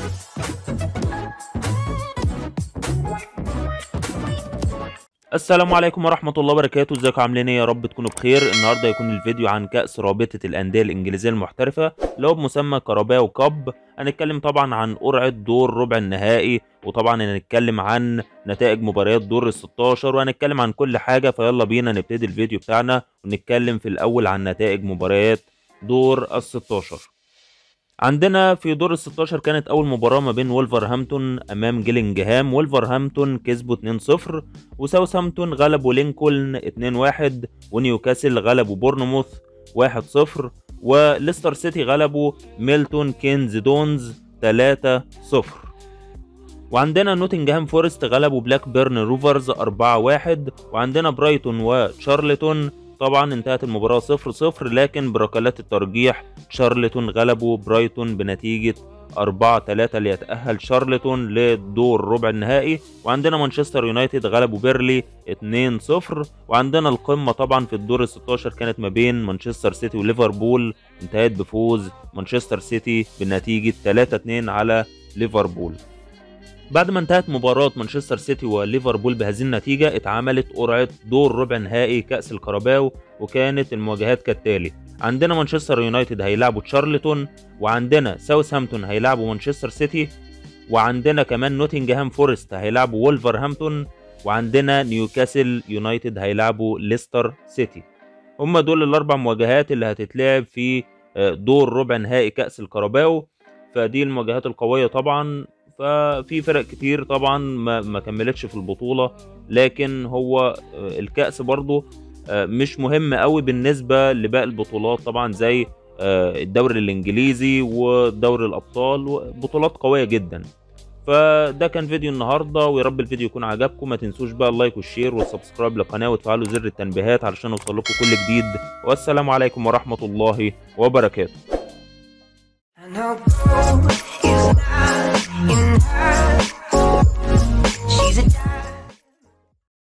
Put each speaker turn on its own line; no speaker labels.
السلام عليكم ورحمة الله وبركاته ازيكم عاملين ايه يا رب تكونوا بخير النهارده هيكون الفيديو عن كأس رابطة الأندية الإنجليزية المحترفة اللي هو بمسمى كاراباو كاب هنتكلم طبعا عن قرعة دور ربع النهائي وطبعا هنتكلم عن نتائج مباريات دور ال 16 وهنتكلم عن كل حاجة فيلا بينا نبتدي الفيديو بتاعنا ونتكلم في الأول عن نتائج مباريات دور ال 16 عندنا في دور ال 16 كانت اول مباراه ما بين ولفرهامبتون امام جيلينجهام ولفرهامبتون كسبوا 2-0 وساوثهامبتون غلبوا لينكولن 2-1 ونيوكاسل غلبوا بورنموث 1-0 وليستر سيتي غلبوا ميلتون كينز دونز 3-0 وعندنا نوتنجهام فورست غلبوا بلاك بيرن روفرز 4-1 وعندنا برايتون وشارلتون طبعا انتهت المباراة 0 0 لكن بركلات الترجيح شارلتون غلبوا برايتون بنتيجة 4 3 ليتأهل شارلتون للدور ربع النهائي وعندنا مانشستر يونايتد غلبوا بيرلي 2 0 وعندنا القمة طبعا في الدور ال 16 كانت ما بين مانشستر سيتي وليفربول انتهت بفوز مانشستر سيتي بنتيجة 3 2 على ليفربول بعد ما انتهت مباراة مانشستر سيتي وليفربول بهذه النتيجة اتعملت قرعة دور ربع نهائي كأس الكاراباو وكانت المواجهات كالتالي عندنا مانشستر يونايتد هيلعبوا تشارلتون وعندنا ساوثهامبتون هيلعبوا مانشستر سيتي وعندنا كمان نوتنجهام فورست هيلعبوا وولفرهامبتون وعندنا نيوكاسل يونايتد هيلعبوا ليستر سيتي هما دول الاربع مواجهات اللي هتتلعب في دور ربع نهائي كأس الكاراباو فدي المواجهات القوية طبعا ففي فرق كتير طبعا ما, ما كملتش في البطولة لكن هو الكأس برضه مش مهم قوي بالنسبة لباقي البطولات طبعا زي الدوري الانجليزي ودوري الابطال بطولات قوية جدا فده كان فيديو النهارده ويا رب الفيديو يكون عجبكم ما تنسوش بقى اللايك والشير والسبسكرايب للقناه وتفعلوا زر التنبيهات علشان يوصل لكم كل جديد والسلام عليكم ورحمه الله وبركاته